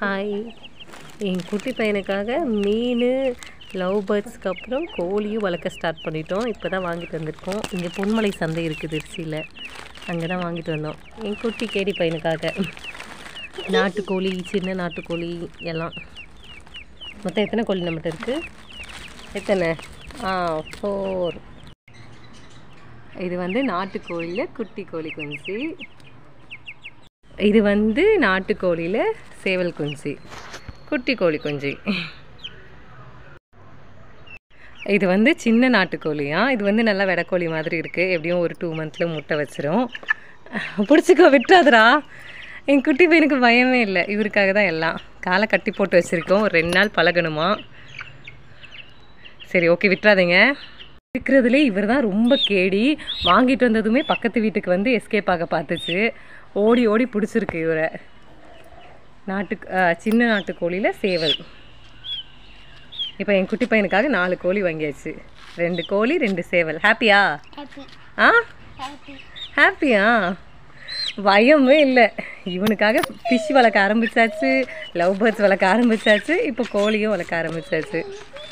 hi என் குட்டி பையனுக்காக mean love பேர்ட்ஸ்க்கு அப்புறம் கோழியும் வளர்க்க ஸ்டார்ட் பண்ணிட்டோம் இப்போ தான் வாங்கிட்டு வந்திருக்கோம் இங்கே பொன்மலை சந்தை இருக்குது திருச்சியில் அங்கே தான் வாங்கிட்டு வந்தோம் என் குட்டி கேடி பையனுக்காக நாட்டுக்கோழி சின்ன நாட்டுக்கோழி எல்லாம் மொத்தம் எத்தனை கோழி நம்மகிட்ட இருக்குது எத்தனை ஆ ஃபோர் இது வந்து நாட்டுக்கோழியில் குட்டி கோழி குஞ்சு இது வந்து நாட்டுக்கோழியில் சேவல் குஞ்சு குட்டி கோழி குஞ்சு இது வந்து சின்ன நாட்டுக்கோழியா இது வந்து நல்லா வெடக்கோழி மாதிரி இருக்குது எப்படியும் ஒரு டூ மந்த்தில் முட்டை வச்சிரும் பிடிச்சிக்கோ விட்டுறாதரா என் குட்டி பையனுக்கு பயமே இல்லை இவருக்காக தான் எல்லாம் காலை கட்டி போட்டு வச்சுருக்கோம் ஒரு ரெண்டு நாள் பழகணுமா சரி ஓகே விட்டுறாதீங்க இருக்கிறதுலே இவர் தான் ரொம்ப கேடி வாங்கிட்டு வந்ததுமே பக்கத்து வீட்டுக்கு வந்து எஸ்கேப் ஆக பார்த்துச்சு ஓடி ஓடி பிடிச்சிருக்கு இவரை நாட்டு அஹ், சின்ன நாட்டுக்கோழியில் சேவல் இப்போ என் குட்டி பையனுக்காக நாலு கோழி வாங்கியாச்சு ரெண்டு கோழி ரெண்டு சேவல் ஹாப்பியா ஹாப்பி ஆ ஹாப்பி ஹாப்பியா பயமே இல்லை இவனுக்காக ஃபிஷ் வளர்க்க ஆரம்பிச்சாச்சு லவ் பேர்ட்ஸ் வளர்க்க ஆரம்பிச்சாச்சு இப்போ கோழியும் வளர்க்க ஆரம்பிச்சாச்சு